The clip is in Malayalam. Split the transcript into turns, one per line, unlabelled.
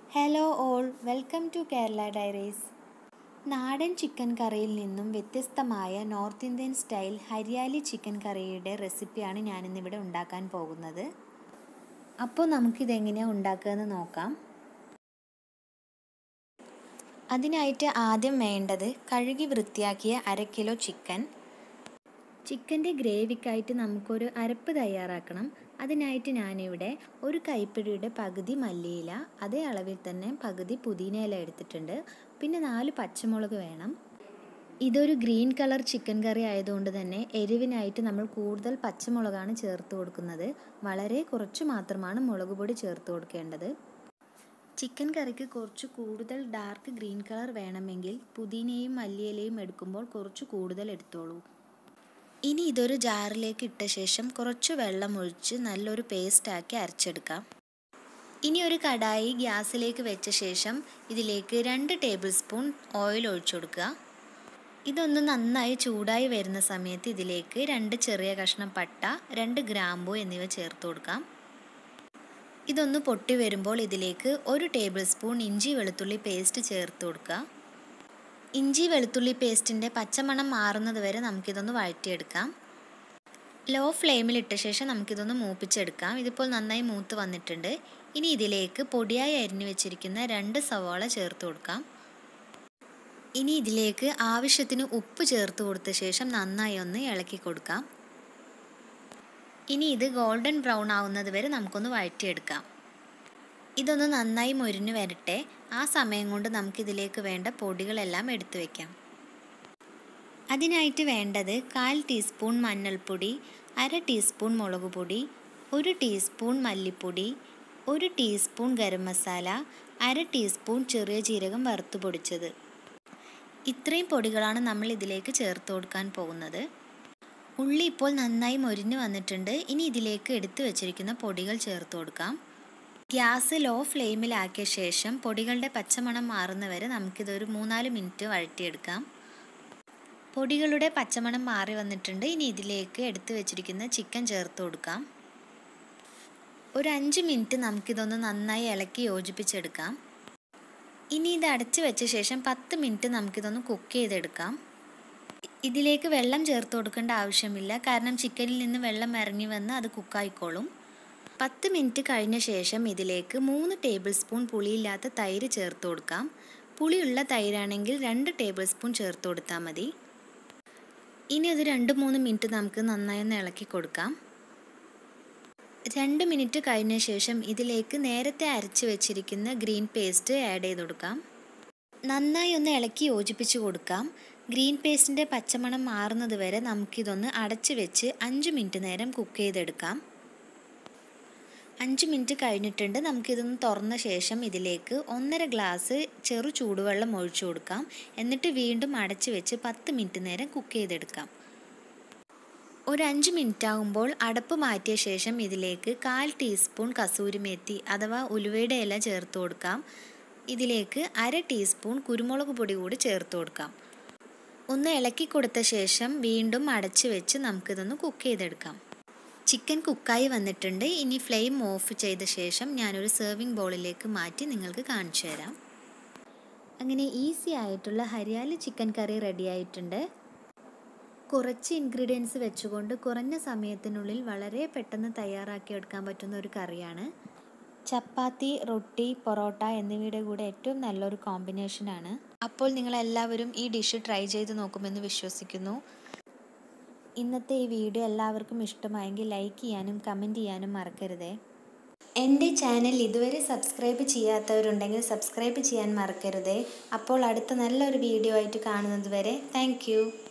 hello all welcome to Kerala diaries നാടൻ ചിക്കൻ കറിയിൽ നിന്നും വ്യത്യസ്തമായ north Indian style hariyali chicken കറിയുടെ റെസിപ്പിയാണ് ഞാനിന്നിവിടെ ഉണ്ടാക്കാൻ പോകുന്നത് അപ്പോൾ നമുക്കിതെങ്ങനെയാണ് ഉണ്ടാക്കുകയെന്ന് നോക്കാം അതിനായിട്ട് ആദ്യം വേണ്ടത് കഴുകി വൃത്തിയാക്കിയ അര കിലോ ചിക്കൻ ചിക്കൻ്റെ ഗ്രേവിക്കായിട്ട് നമുക്കൊരു അരപ്പ് തയ്യാറാക്കണം അതിനായിട്ട് ഞാനിവിടെ ഒരു കൈപ്പിടിയുടെ പകുതി മല്ലിയില അതേ അളവിൽ തന്നെ പകുതി പുതിനയില എടുത്തിട്ടുണ്ട് പിന്നെ നാല് പച്ചമുളക് വേണം ഇതൊരു ഗ്രീൻ കളർ ചിക്കൻ കറി ആയതുകൊണ്ട് തന്നെ എരിവിനായിട്ട് നമ്മൾ കൂടുതൽ പച്ചമുളകാണ് ചേർത്ത് കൊടുക്കുന്നത് വളരെ കുറച്ച് മാത്രമാണ് മുളക് പൊടി ചേർത്ത് കൊടുക്കേണ്ടത് ചിക്കൻ കറിക്ക് കുറച്ച് കൂടുതൽ ഡാർക്ക് ഗ്രീൻ കളർ വേണമെങ്കിൽ പുതിനയും മല്ലിയിലയും എടുക്കുമ്പോൾ കുറച്ച് കൂടുതൽ എടുത്തോളൂ ഇനി ഇതൊരു ജാറിലേക്ക് ഇട്ട ശേഷം കുറച്ച് വെള്ളം ഒഴിച്ച് നല്ലൊരു പേസ്റ്റാക്കി അരച്ചെടുക്കാം ഇനി ഒരു കടായി ഗ്യാസിലേക്ക് വെച്ച ശേഷം ഇതിലേക്ക് രണ്ട് ടേബിൾ സ്പൂൺ ഓയിൽ ഒഴിച്ചു കൊടുക്കുക ഇതൊന്ന് നന്നായി ചൂടായി വരുന്ന സമയത്ത് ഇതിലേക്ക് രണ്ട് ചെറിയ കഷ്ണം പട്ട രണ്ട് ഗ്രാമ്പു എന്നിവ ചേർത്ത് കൊടുക്കാം ഇതൊന്ന് പൊട്ടി വരുമ്പോൾ ഇതിലേക്ക് ഒരു ടേബിൾ സ്പൂൺ ഇഞ്ചി വെളുത്തുള്ളി പേസ്റ്റ് ചേർത്ത് കൊടുക്കുക ഇഞ്ചി വെളുത്തുള്ളി പേസ്റ്റിൻ്റെ പച്ചമണം മാറുന്നത് വരെ നമുക്കിതൊന്ന് വഴറ്റിയെടുക്കാം ലോ ഫ്ലെയിമിൽ ഇട്ട ശേഷം നമുക്കിതൊന്ന് മൂപ്പിച്ചെടുക്കാം ഇതിപ്പോൾ നന്നായി മൂത്ത് വന്നിട്ടുണ്ട് ഇനി ഇതിലേക്ക് പൊടിയായി അരിഞ്ഞു വെച്ചിരിക്കുന്ന രണ്ട് സവാള ചേർത്ത് കൊടുക്കാം ഇനി ഇതിലേക്ക് ആവശ്യത്തിന് ഉപ്പ് ചേർത്ത് കൊടുത്ത ശേഷം നന്നായി ഒന്ന് ഇളക്കി കൊടുക്കാം ഇനി ഇത് ഗോൾഡൻ ബ്രൗൺ ആവുന്നത് വരെ നമുക്കൊന്ന് വഴറ്റിയെടുക്കാം ഇതൊന്ന് നന്നായി മൊരിഞ്ഞു വരട്ടെ ആ സമയം കൊണ്ട് നമുക്കിതിലേക്ക് വേണ്ട പൊടികളെല്ലാം എടുത്തു വയ്ക്കാം അതിനായിട്ട് വേണ്ടത് കാൽ ടീസ്പൂൺ മഞ്ഞൾപ്പൊടി അര ടീസ്പൂൺ മുളക് പൊടി ഒരു ടീസ്പൂൺ മല്ലിപ്പൊടി ഒരു ടീസ്പൂൺ ഗരം മസാല അര ടീസ്പൂൺ ചെറിയ ജീരകം വറുത്ത് പൊടിച്ചത് ഇത്രയും പൊടികളാണ് നമ്മൾ ഇതിലേക്ക് ചേർത്ത് കൊടുക്കാൻ പോകുന്നത് ഉള്ളി ഇപ്പോൾ നന്നായി മൊരിഞ്ഞു വന്നിട്ടുണ്ട് ഇനി ഇതിലേക്ക് എടുത്തു വെച്ചിരിക്കുന്ന പൊടികൾ ചേർത്ത് കൊടുക്കാം ഗ്യാസ് ലോ ഫ്ലെയിമിലാക്കിയ ശേഷം പൊടികളുടെ പച്ചമണം മാറുന്നവരെ നമുക്കിതൊരു മൂന്നാല് മിനിറ്റ് വഴറ്റിയെടുക്കാം പൊടികളുടെ പച്ചമണം മാറി വന്നിട്ടുണ്ട് ഇനി ഇതിലേക്ക് എടുത്തു വെച്ചിരിക്കുന്ന ചിക്കൻ ചേർത്ത് കൊടുക്കാം ഒരു അഞ്ച് മിനിറ്റ് നമുക്കിതൊന്ന് നന്നായി ഇളക്കി യോജിപ്പിച്ചെടുക്കാം ഇനി ഇത് അടച്ചു വെച്ച ശേഷം പത്ത് മിനിറ്റ് നമുക്കിതൊന്ന് കുക്ക് ചെയ്തെടുക്കാം ഇതിലേക്ക് വെള്ളം ചേർത്ത് കൊടുക്കേണ്ട ആവശ്യമില്ല കാരണം ചിക്കനിൽ നിന്ന് വെള്ളം ഇറങ്ങി വന്ന് അത് കുക്കായിക്കോളും പത്ത് മിനിറ്റ് കഴിഞ്ഞ ശേഷം ഇതിലേക്ക് മൂന്ന് ടേബിൾ സ്പൂൺ പുളിയില്ലാത്ത തൈര് ചേർത്ത് കൊടുക്കാം പുളിയുള്ള തൈരാണെങ്കിൽ രണ്ട് ടേബിൾ സ്പൂൺ ചേർത്ത് കൊടുത്താൽ മതി ഇനി അത് രണ്ട് മൂന്ന് മിനിറ്റ് നമുക്ക് നന്നായി ഒന്ന് ഇളക്കി കൊടുക്കാം രണ്ട് മിനിറ്റ് കഴിഞ്ഞ ശേഷം ഇതിലേക്ക് നേരത്തെ അരച്ച് വെച്ചിരിക്കുന്ന ഗ്രീൻ പേസ്റ്റ് ആഡ് ചെയ്ത് കൊടുക്കാം നന്നായി ഒന്ന് ഇളക്കി യോജിപ്പിച്ച് കൊടുക്കാം ഗ്രീൻ പേസ്റ്റിൻ്റെ പച്ചമണം മാറുന്നത് വരെ നമുക്കിതൊന്ന് അടച്ച് വെച്ച് അഞ്ച് മിനിറ്റ് നേരം കുക്ക് ചെയ്തെടുക്കാം അഞ്ച് മിനിറ്റ് കഴിഞ്ഞിട്ടുണ്ട് നമുക്കിതൊന്ന് തുറന്ന ശേഷം ഇതിലേക്ക് ഒന്നര ഗ്ലാസ് ചെറു ചൂടുവെള്ളം ഒഴിച്ചു കൊടുക്കാം എന്നിട്ട് വീണ്ടും അടച്ച് വെച്ച് പത്ത് മിനിറ്റ് നേരം കുക്ക് ചെയ്തെടുക്കാം ഒരു അഞ്ച് മിനിറ്റ് ആകുമ്പോൾ അടപ്പ് മാറ്റിയ ശേഷം ഇതിലേക്ക് കാൽ ടീസ്പൂൺ കസൂരി മേത്തി അഥവാ ഉലുവയുടെ ഇല ചേർത്ത് കൊടുക്കാം ഇതിലേക്ക് അര ടീസ്പൂൺ കുരുമുളക് പൊടി കൂടി ചേർത്ത് കൊടുക്കാം ഒന്ന് ഇളക്കി കൊടുത്ത ശേഷം വീണ്ടും അടച്ച് വെച്ച് നമുക്കിതൊന്ന് കുക്ക് ചെയ്തെടുക്കാം ചിക്കൻ കുക്കായി വന്നിട്ടുണ്ട് ഇനി ഫ്ലെയിം ഓഫ് ചെയ്ത ശേഷം ഞാനൊരു സെർവിങ് ബൗളിലേക്ക് മാറ്റി നിങ്ങൾക്ക് കാണിച്ചു തരാം അങ്ങനെ ഈസി ആയിട്ടുള്ള ഹരിയാലി ചിക്കൻ കറി റെഡി ആയിട്ടുണ്ട് കുറച്ച് ഇൻഗ്രീഡിയൻസ് വെച്ചുകൊണ്ട് കുറഞ്ഞ സമയത്തിനുള്ളിൽ വളരെ പെട്ടെന്ന് തയ്യാറാക്കി എടുക്കാൻ പറ്റുന്ന ഒരു കറിയാണ് ചപ്പാത്തി റൊട്ടി പൊറോട്ട എന്നിവയുടെ കൂടെ ഏറ്റവും നല്ലൊരു കോമ്പിനേഷനാണ് അപ്പോൾ നിങ്ങളെല്ലാവരും ഈ ഡിഷ് ട്രൈ ചെയ്ത് നോക്കുമെന്ന് വിശ്വസിക്കുന്നു ഇന്നത്തെ ഈ വീഡിയോ എല്ലാവർക്കും ഇഷ്ടമായെങ്കിൽ ലൈക്ക് ചെയ്യാനും കമൻറ്റ് ചെയ്യാനും മറക്കരുതേ എൻ്റെ ചാനൽ ഇതുവരെ സബ്സ്ക്രൈബ് ചെയ്യാത്തവരുണ്ടെങ്കിൽ സബ്സ്ക്രൈബ് ചെയ്യാൻ മറക്കരുതേ അപ്പോൾ അടുത്ത നല്ലൊരു വീഡിയോ ആയിട്ട് കാണുന്നത് വരെ താങ്ക്